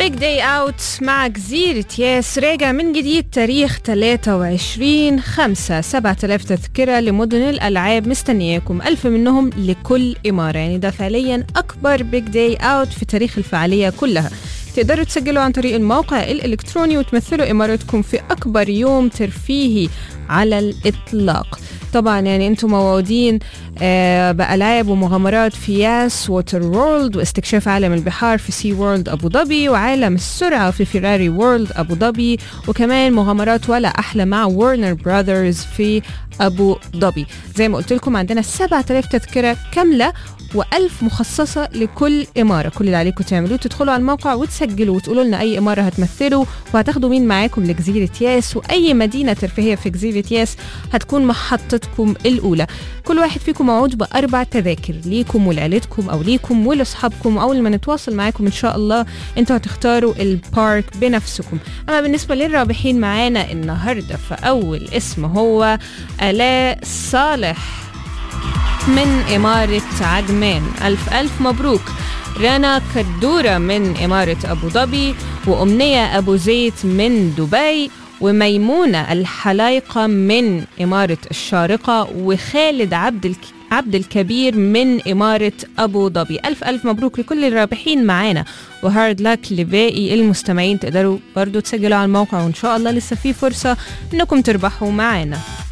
بيج داي اوت مع جزيرة ياس راجع من جديد تاريخ 23 5 7000 تذكرة لمدن الألعاب مستنياكم ألف منهم لكل إمارة يعني ده فعليا أكبر بيج داي اوت في تاريخ الفعالية كلها تقدروا تسجلوا عن طريق الموقع الإلكتروني وتمثلوا إمارتكم في أكبر يوم ترفيهي على الإطلاق طبعا يعني انتم موعودين آه بألعاب ومغامرات في ياس ووتر وورلد واستكشاف عالم البحار في سي وورلد أبو ظبي وعالم السرعة في فيراري وورلد أبو ظبي وكمان مغامرات ولا أحلى مع ورنر براذرز في أبو ظبي زي ما قلت لكم عندنا 7000 تذكرة كاملة و1000 مخصصة لكل إمارة كل اللي عليكم تعملوه تدخلوا على الموقع وتسجلوا وتقولوا لنا أي إمارة هتمثلوا وهتاخدوا مين معاكم لجزيرة ياس وأي مدينة ترفيهية في جزيرة ياس هتكون محطتكم الأولى كل واحد فيكم موعود بأربع تذاكر ليكم ولعيلتكم أو ليكم ولأصحابكم أول ما نتواصل معاكم إن شاء الله أنتوا هتختاروا البارك بنفسكم أما بالنسبة للرابحين معانا النهاردة فأول اسم هو آلاء صالح من إمارة عجمان ألف ألف مبروك رنا كدورة من إمارة أبو ظبي وأمنية أبو زيت من دبي وميمونة الحلايقة من إمارة الشارقة وخالد عبد الك... عبد الكبير من إمارة أبو ظبي ألف ألف مبروك لكل الرابحين معانا وهارد لك لباقي المستمعين تقدروا برضو تسجلوا على الموقع وإن شاء الله لسه في فرصة إنكم تربحوا معانا